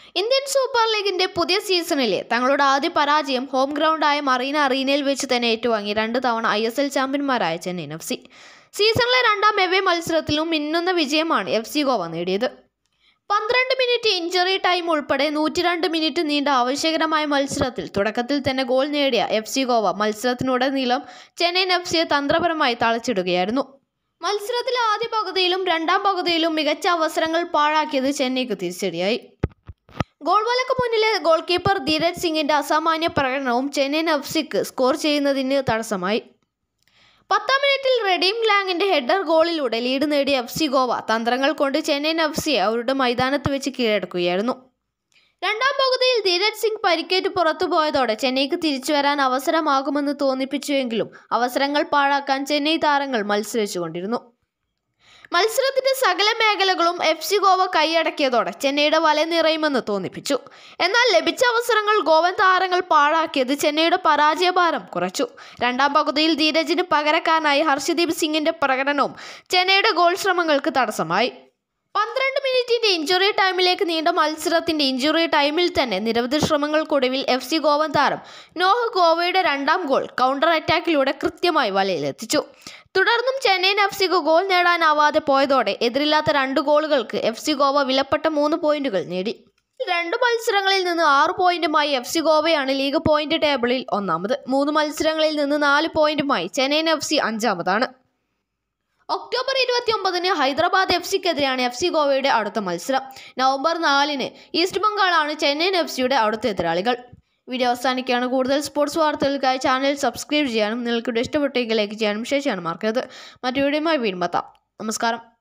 Indian super ലീഗിന്റെ പുതിയ സീസണിലെ തങ്ങളുടെ ആദ്യ പരാജയം ഹോം ഗ്രൗണ്ടായ മറീന അറീനയിൽ വെച്ച് തന്നെ ഏറ്റുവാങ്ങി രണ്ട് തവണ ഐ എസ് എൽ ചാമ്പ്യന്മാരായ ചെന്നൈയിൻ എഫ് സി സീസണിലെ രണ്ടാം എവേ മത്സരത്തിലും മിന്നുന്ന വിജയമാണ് എഫ് സി ഗോവ നേടിയത് പന്ത്രണ്ട് മിനിറ്റ് ഇഞ്ചുറി ടൈം ഉൾപ്പെടെ നൂറ്റിരണ്ട് മിനിറ്റ് നീണ്ട ആവശ്യകരമായ മത്സരത്തിൽ തുടക്കത്തിൽ തന്നെ ഗോൾ നേടിയ എഫ് സി ഗോവ മത്സരത്തിനുടനീളം ചെന്നൈയിൻ എഫ് സിയെ തന്ത്രപരമായി തളച്ചിടുകയായിരുന്നു മത്സരത്തിലെ ആദ്യ പകുതിയിലും രണ്ടാം പകുതിയിലും മികച്ച അവസരങ്ങൾ പാഴാക്കിയത് ചെന്നൈക്ക് തിരിച്ചടിയായി ഗോൾ വലക്ക് മുന്നിലെ ഗോൾ കീപ്പർ ധീരജ് സിംഗിന്റെ അസാമാന്യ പ്രകടനവും ചെന്നൈയിൻ എഫ് സിക്ക് സ്കോർ ചെയ്യുന്നതിന് തടസ്സമായി പത്താം മിനിറ്റിൽ റെഡീം ലാങ്ങിന്റെ ഹെഡർ ഗോളിലൂടെ ലീഡ് നേടിയ എഫ് സി ഗോവ തന്ത്രങ്ങൾ കൊണ്ട് ചെന്നൈയിൻ എഫ് സിയെ അവരുടെ മൈതാനത്ത് വെച്ച് കീഴടക്കുകയായിരുന്നു രണ്ടാം പകുതിയിൽ ധീരജ് സിംഗ് പരിക്കേറ്റ് പുറത്തുപോയതോടെ ചെന്നൈക്ക് തിരിച്ചു വരാൻ അവസരമാകുമെന്ന് തോന്നിപ്പിച്ചുവെങ്കിലും അവസരങ്ങൾ പാഴാക്കാൻ ചെന്നൈ താരങ്ങൾ മത്സരിച്ചുകൊണ്ടിരുന്നു മത്സരത്തിന്റെ സകല മേഖലകളും എഫ് സി ഗോവ കൈയടക്കിയതോടെ ചെന്നൈയുടെ വല നിറയുമെന്ന് തോന്നിപ്പിച്ചു എന്നാൽ ലഭിച്ച അവസരങ്ങൾ ഗോവൻ താരങ്ങൾ പാഴാക്കിയത് ചെന്നൈയുടെ പരാജയഭാരം കുറച്ചു രണ്ടാം പകുതിയിൽ ധീരജിന് പകരക്കാരനായി ഹർഷദീപ് സിംഗിന്റെ പ്രകടനവും ചെന്നൈയുടെ ഗോൾ ശ്രമങ്ങൾക്ക് തടസ്സമായി പന്ത്രണ്ട് മിനിറ്റിന്റെ ഇഞ്ചുറി ടൈമിലേക്ക് നീണ്ട മത്സരത്തിന്റെ ഇഞ്ചുറി ടൈമിൽ തന്നെ നിരവധി ശ്രമങ്ങൾക്കൊടുവിൽ എഫ് സി ഗോവൻ താരം നോഹ് ഗോവയുടെ രണ്ടാം ഗോൾ കൗണ്ടർ അറ്റാക്കിലൂടെ കൃത്യമായി വലയിലെത്തിച്ചു തുടർന്നും ചെന്നൈയിൻ എഫ് സിക്ക് ഗോൾ നേടാനാവാതെ പോയതോടെ എതിരില്ലാത്ത രണ്ട് ഗോളുകൾക്ക് എഫ് സി ഗോവ വിലപ്പെട്ട മൂന്ന് പോയിന്റുകൾ നേടി രണ്ട് മത്സരങ്ങളിൽ നിന്ന് ആറ് പോയിന്റുമായി എഫ് സി ഗോവയാണ് ലീഗ് പോയിന്റ് ടേബിളിൽ ഒന്നാമത് മൂന്ന് മത്സരങ്ങളിൽ നിന്ന് നാല് പോയിന്റുമായി ചെന്നൈയിൻ എഫ് സി അഞ്ചാമതാണ് ഒക്ടോബർ ഇരുപത്തി ഒമ്പതിന് ഹൈദരാബാദ് എഫ് സിക്കെതിരെയാണ് എഫ് സി ഗോവയുടെ അടുത്ത മത്സരം നവംബർ നാലിന് ഈസ്റ്റ് ബംഗാളാണ് ചെന്നൈയിൻ എഫ് സിയുടെ അടുത്ത എതിരാളികൾ വീഡിയോ അവസാനിക്കുകയാണ് കൂടുതൽ സ്പോർട്സ് വാർത്തകൾക്കായി ചാനൽ സബ്സ്ക്രൈബ് ചെയ്യാനും നിങ്ങൾക്ക് ഇഷ്ടപ്പെട്ടെങ്കിൽ ലൈക്ക് ചെയ്യാനും ഷെയർ ചെയ്യാനും മറക്കരുത് മറ്റു വീഡിയോയുമായി വീണ്ടും എത്താം നമസ്കാരം